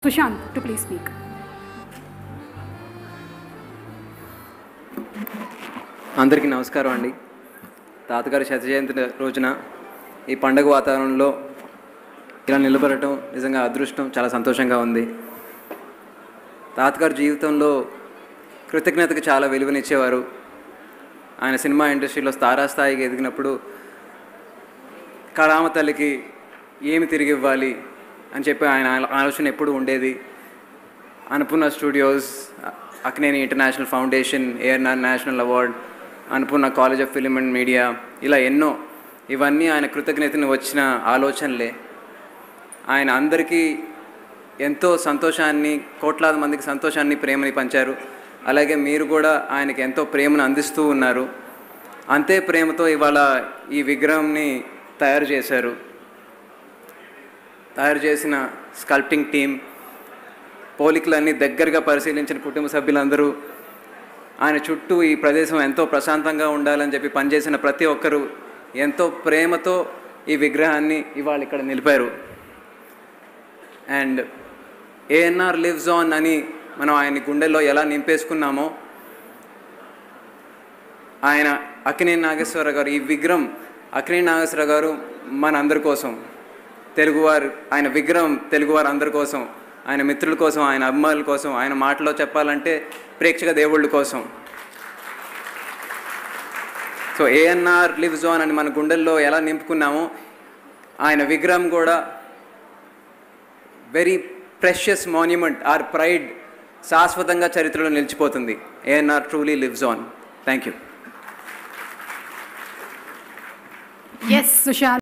Sushant to please speak అందరికీ నమస్కారం అండి తాతగారి శత జయంతి రోజున ఈ పండగ వాతావరణంలో ఇలా నిలబడటం నిజంగా అదృష్టం చాలా సంతోషంగా ఉంది తాతగారి జీవితంలో కృతజ్ఞతకు చాలా విలువనిచ్చేవారు ఆయన సినిమా ఇండస్ట్రీలో తారాస్థాయికి ఎదిగినప్పుడు కళామ తల్లికి ఏమి తిరిగి ఇవ్వాలి అని చెప్పి ఆయన ఆలో- ఆలోచన ఎప్పుడు ఉండేది Annapurna studios Akkineni international foundation ANR national award Annapurna college of film and media ఇలా ఎన్నో ఇవన్నీ ఆయన కృతజ్ఞతను వచ్చిన ఆలోచనలే ఆయన అందరికీ ఎంతో సంతోషాన్ని కోట్లాది మందికి సంతోషాన్ని ప్రేమని పంచారు అలాగే మీరు కూడా ఆయనకి ఎంతో ప్రేమను అందిస్తూ ఉన్నారు అంతే ప్రేమతో ఇవాళ ఈ విగ్రహంని తయారు చేశారు తయారు చేసిన స్కల్ప్టింగ్ టీం పోలికలన్నీ దగ్గరగా పరిశీలించిన కుటుంబ సభ్యులందరూ ఆయన చుట్టూ ఈ ప్రదేశం ఎంతో ప్రశాంతంగా ఉండాలని చెప్పి పనిచేసిన ప్రతి ఒక్కరూ ఎంతో ప్రేమతో ఈ విగ్రహాన్ని ఇవాళ ఇక్కడ నిలిపారు అండ్ ఏఎన్ఆర్ లివ్స్ ఆన్ అని మనం ఆయన గుండెల్లో ఎలా నింపేసుకున్నామో ఆయన అక్కినేని నాగేశ్వర గారు ఈ విగ్రహం అక్కినేని నాగేశ్వర గారు మన అందరి కోసం తెలుగువారు ఆయన విగ్రహం తెలుగువారు అందరి కోసం ఆయన మిత్రుల కోసం ఆయన అభిమానుల కోసం ఆయన మాటలో చెప్పాలంటే ప్రేక్షక దేవుళ్ళ కోసం సో ఏఎన్ఆర్ లివ్స్ ఆన్ అని మన గుండెల్లో ఎలా నింపుకున్నామో ఆయన విగ్రహం కూడా very precious monument our pride శాశ్వతంగా చరిత్రలో నిలిచిపోతుంది ANR truly lives on thank you S Sushant